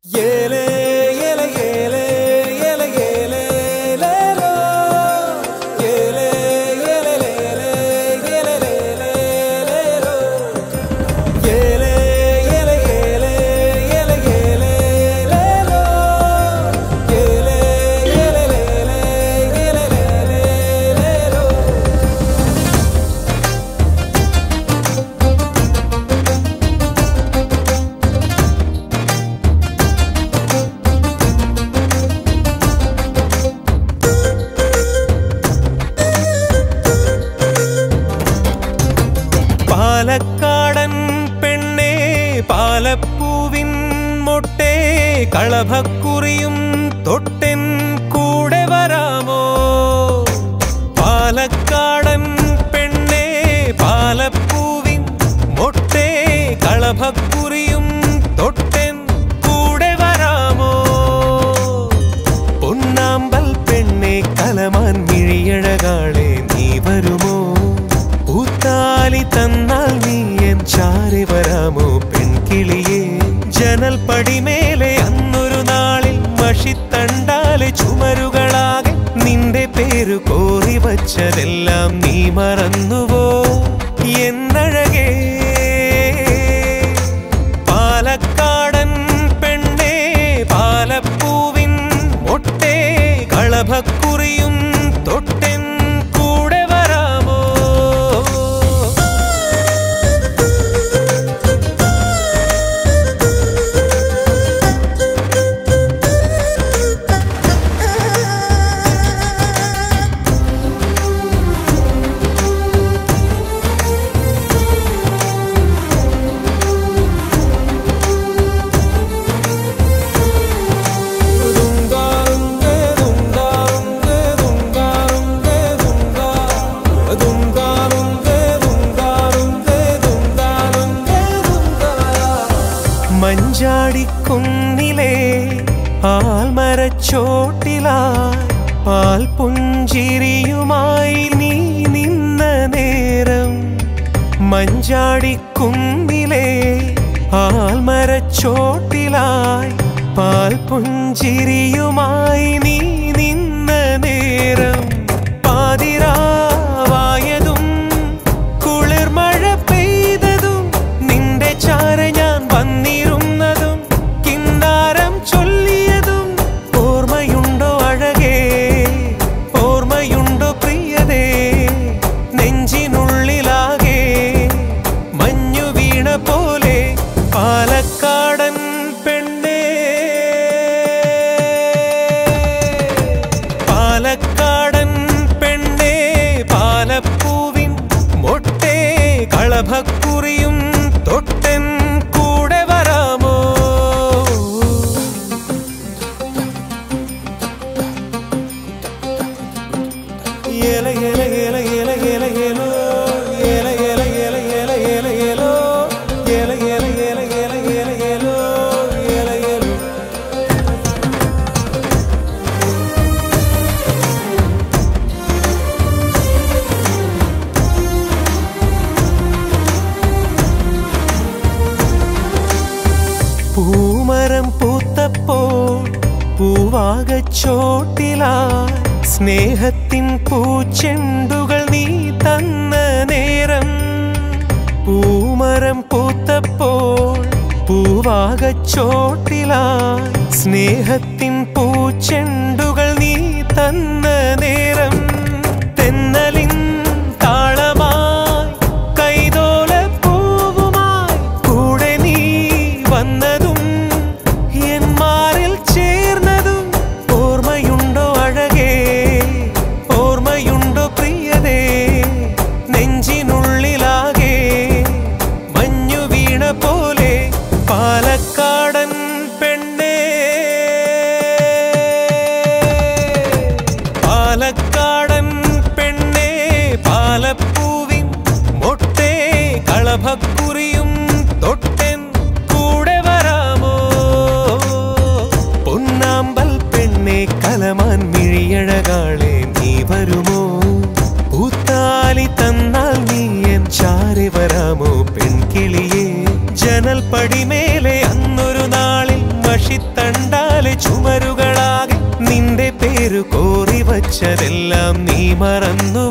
ഏലേ ഏല ഏലേ ഏല ഏലേ ലേലോ. ഏലേ ഏല ലേലേ ഏല ലേലേ ലേലോ. ഏലേ ഏല ഏലേ ഏല ഏലേ ലേലോ. ഏലേ ഏല ലേലേ ഏല ലേലേ ലേലോ. പാലക്കാടൻ പെണ്ണേ പാലപ്പൂവിൻ മൊട്ടേ കളഭക്കുറിയും തൊട്ടെൻ കൂടെ വരാമോ പാലക്കാടൻ പെണ്ണേ പാലപ്പൂവിൻ മൊട്ടേ കളഭക്കുറിയും തൊട്ടെൻ കൂടെ വരാമോ പൊന്നാമ്പൽ പെണ്ണെ കലമാൻ മിഴിയഴകാളെ നീ വരുമോ ഊത്താലി തന്നാൽ നീ എൻ ചാരി വരാമോ പെൺകിളിയെ ജനൽ പടിമേലെ അന്നൊരു നാളിൽ മഷിത്തണ്ടാലെ ചുമരുകളാകെ നിന്റെ പേര് കോറി വച്ചതെല്ലാം നീ മറന്നുവോ എന്നഴകേ പാലക്കാടൻ പെണ്ണേ പാലപ്പൂവിൻ ഒട്ടേ കളഭക്കുറിയും തൊട്ടെൻ കൂടെ വരാമോ മഞ്ചാടിക്കുന്നിലെ ആൽമരച്ചോട്ടിലായി പാൽ പുഞ്ചിരിയുമായി നീ നിന്ന നേരം മഞ്ചാടിക്കുന്നിലെ ആൽമരച്ചോട്ടിലായി പാൽ പുഞ്ചിരിയുമായി നീ നിന്ന നേരം പാതിരാവായതും കുളിർമഴ പെയ്തതും നിന്റെ ചാര ഞാൻ വന്നിരുന്നതും കിന്നാരം ചൊല്ലിയതും ഓർമ്മയുണ്ടോ അഴകേ ഓർമ്മയുണ്ടോ പ്രിയതേ നെഞ്ചിനുള്ളിലാകെ മഞ്ഞു വീണ പോലെ പാലക്കാടൻ പെണ്ണേ പാലക്കാടൻ പെണ്ണേ പാലപ്പൂവിൻ മൊട്ടേ കളഭക്കുറിയും തൊട്ടൻ കൂടെ വരാമോ ഏല ഏല ഏല ഏല ഏല ഏലോ ഏല ഏല ഏല ഏല ഏല ഏലോ ഏല ഏല ഏല ഏല ഏല ഏലോ ഏല ഏലോ പൂമരം പൂത്തപ്പോൾ പൂവാകച്ചോട്ടിലായി സ്നേഹത്തിൻ പൂച്ചെണ്ടുകൾ നീ തന്ന നേരം പൂമരം പൂത്തപ്പോൾ പൂവാകച്ചോട്ടിലായി സ്നേഹത്തിൻ പൂച്ചെണ്ടുകൾ നീ തന്ന നേരം തെന്നലിൻ താളമായി കൈതോല പൂവുമായി കൂടെ നീ വന്നതും എൻ മാറിൽ ചേർന്നതും ഓർമ്മയുണ്ടോ അഴകേ ഓർമ്മയുണ്ടോ പ്രിയതേ നെഞ്ചിനുള്ളിലാകെ മഞ്ഞു വീണ പോലെ പാലക്കാടൻ പെണ്ണേ പാലക്കാടൻ പെണ്ണേ പാലപ്പൂവിൻ മൊട്ടേ കളഭക്കുറിയും തൊട്ടൻ കൂടെ വരാമോ പൊന്നാമ്പൽ പെണ്ണെ കലമാൻ മിഴിയഴകാളെ നീ വരുമോ പൂത്താലി തന്നാൽ നീ എൻ ചാരി വരാമോ പെൺകിളിയെ ജനൽ പടിമേലെ അന്നൊരു നാളിൽ മഷിത്തണ്ടാലെ ചുമരുകളാകെ നിന്റെ പേരു കോറി വച്ചതെല്ലാം നീ മറന്നു